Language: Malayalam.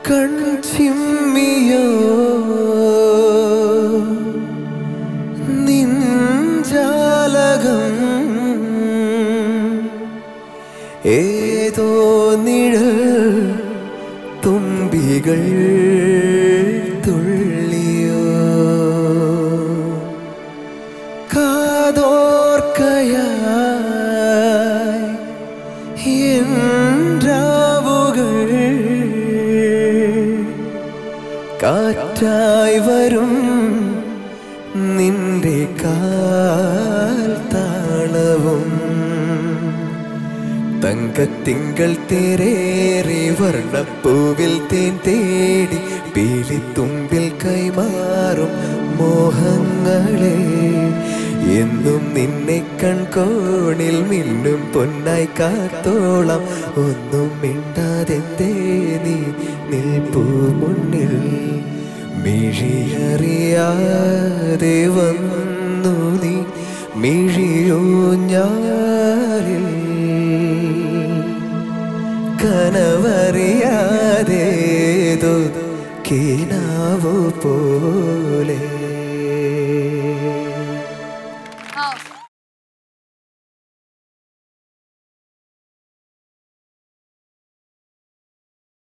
കൺചിമ്മിയോ നിഞ്ചാലകം ഏതോ നിഴൽ തുമ്പികൾ തുള്ളിയോ കാതോർക്കയായി என்றாവുകൾ കാറ്റായി വരും നിന്റെ കാൽ താളവും തങ്കത്തിങ്കൾ തേരേറി വർണ്ണപ്പൂവിൽ തേൻ തേടി പീലിത്തുമ്പിൽ കൈമാറും മോഹങ്ങളെ എന്നും നിന്നെ കൺകോണിൽ മിന്നും പൊന്നായി കാത്തോളം ഒന്നും മിണ്ടാതെന്തേ നീ നിൽപ്പൂ മുന്നിൽ മിഴിയറിയാതെ വന്നു നീ മിഴിയൂഞ്ഞാലിൽ കനവറിയാതേതോ കീനാവു പോലെ